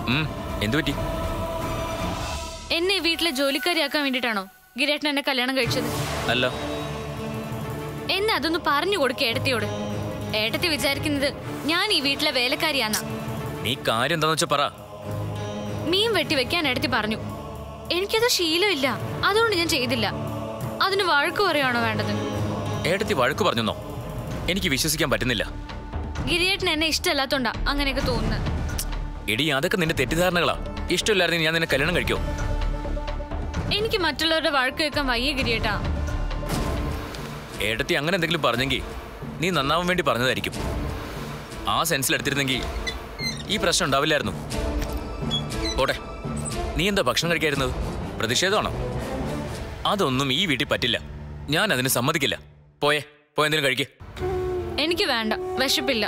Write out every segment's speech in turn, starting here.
ഉം, എന്തു പറ്റി എന്നെ ഈ വീട്ടിലെ ജോലിക്കാരിയാക്കാൻ വേണ്ടിട്ടാണോ ഗിരേട്ടൻ എന്നെ കല്യാണം കഴിച്ചത് അല്ല എന്നെ അതൊന്ന് പറഞ്ഞു കൊടുക്കുക ഏടത്തിയോട് ഏട്ടത്തി വിചാരിക്കുന്നത് ഞാൻ ഈ വീട്ടിലെ വേലക്കാരിയാന്നാ നീ കാര്യം എന്താന്ന് വെച്ചാ പറ മീൻ വെട്ടി വെക്കാൻ ഏടത്തി പറഞ്ഞു എനിക്കത് ശീലമില്ല അതുകൊണ്ട് ഞാൻ ചെയ്തില്ല അതിന് വഴക്ക് പറയുകയാണോ വേണ്ടത് ഏട്ടത്തി വഴക്ക് പറഞ്ഞെന്നോ എനിക്ക് വിശ്വസിക്കാൻ പറ്റുന്നില്ല ഗിരിയേട്ടൻ എന്നെ ഇഷ്ടമല്ലാത്തോണ്ടാ അങ്ങനെയൊക്കെ തോന്നുന്നത് എടി അതൊക്കെ നിന്റെ തെറ്റിദ്ധാരണകളാ ഇഷ്ടമില്ലായിരുന്നു ഞാൻ നിന്നെ കല്യാണം കഴിക്കോ എനിക്ക് മറ്റുള്ളവരുടെ വഴക്ക് കേൾക്കാൻ വയ്യ ഗിരിയേട്ടാ ഏട്ടത്തി അങ്ങനെ എന്തെങ്കിലും പറഞ്ഞെങ്കിൽ നീ നന്നാവാൻ വേണ്ടി പറഞ്ഞതായിരിക്കും ആ സെൻസിൽ എടുത്തിരുന്നെങ്കിൽ ഈ പ്രശ്നം ഉണ്ടാവില്ലായിരുന്നു ഓട്ടെ നീ എന്താ ഭക്ഷണം കഴിക്കായിരുന്നത് പ്രതിഷേധമാണോ അതൊന്നും ഈ വീട്ടിൽ പറ്റില്ല ഞാൻ അതിന് സമ്മതിക്കില്ല പോയേ പോയെന്തെങ്കിലും കഴിക്കേ എനിക്ക് വേണ്ട വിശപ്പില്ല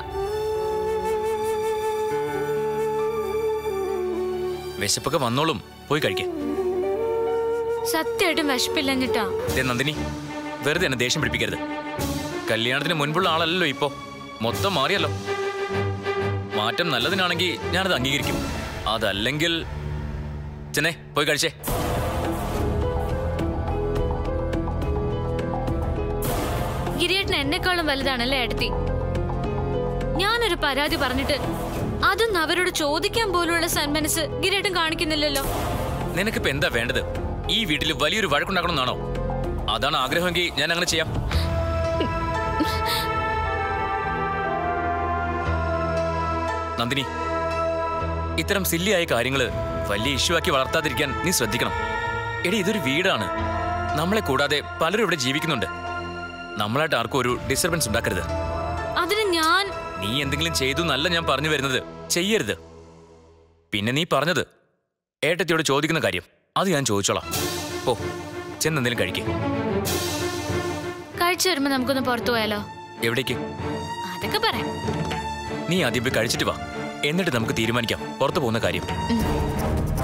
വിശപ്പൊക്കെ വന്നോളും പോയി കഴിക്കേ സത്യമായിട്ടും വിശപ്പില്ലഞ്ഞിട്ടാ ദേ നന്ദിനി വെറുതെ എന്നെ ദേഷ്യം പിടിപ്പിക്കരുത് കല്യാണത്തിന് മുൻപുള്ള ആളല്ലല്ലോ ഇപ്പോ മൊത്തം മാറിയല്ലോ മാറ്റം നല്ലതിനാണെങ്കിൽ ഞാനത് അംഗീകരിക്കും അതല്ലെങ്കിൽ ചെന്നേ പോയി കഴിച്ചേ ഗിരിയേട്ടൻ എന്നെക്കാളും വലുതാണല്ലേ ഏടത്തി ഞാനൊരു പരാതി പറഞ്ഞിട്ട് അതൊന്നും അവരോട് ചോദിക്കാൻ പോലുള്ള സന്മനസ് ഗിരിയേട്ടൻ കാണിക്കുന്നില്ലല്ലോ നിനക്കിപ്പോ എന്താ വേണ്ടത് ഈ വീട്ടിൽ വലിയൊരു വഴക്കുണ്ടാക്കണമെന്നാണോ അതാണ് ആഗ്രഹമെങ്കിൽ ഞാൻ അങ്ങനെ ചെയ്യാം നന്ദിനി ഇത്തരം സില്ലിയായ കാര്യങ്ങള് വലിയ ഇഷ്യൂ ആക്കി വളർത്താതിരിക്കാൻ നീ ശ്രദ്ധിക്കണം എടി ഇതൊരു വീടാണ് നമ്മളെ കൂടാതെ പലരും ഇവിടെ ജീവിക്കുന്നുണ്ട് നമ്മളായിട്ട് ആർക്കും ഒരു ഡിസ്റ്റർബൻസ് ഉണ്ടാക്കരുത് അതിന് ഞാൻ നീ എന്തെങ്കിലും ചെയ്തു എന്നല്ല ഞാൻ പറഞ്ഞു വരുന്നത് ചെയ്യരുത് പിന്നെ നീ പറഞ്ഞത് ഏട്ടത്തിയോട് ചോദിക്കുന്ന കാര്യം അത് ഞാൻ ചോദിച്ചോളാം ഓ ചെന്നെന്തെങ്കിലും കഴിക്കേ കഴിച്ചു വരുമ്പോ നമുക്കൊന്ന് പുറത്തു പോയാലോ എവിടേക്ക് അതൊക്കെ പറയാം നീ ആദ്യം പോയി കഴിച്ചിട്ട് വാ എന്നിട്ട് നമുക്ക് തീരുമാനിക്കാം പുറത്തു പോകുന്ന കാര്യം ഉം.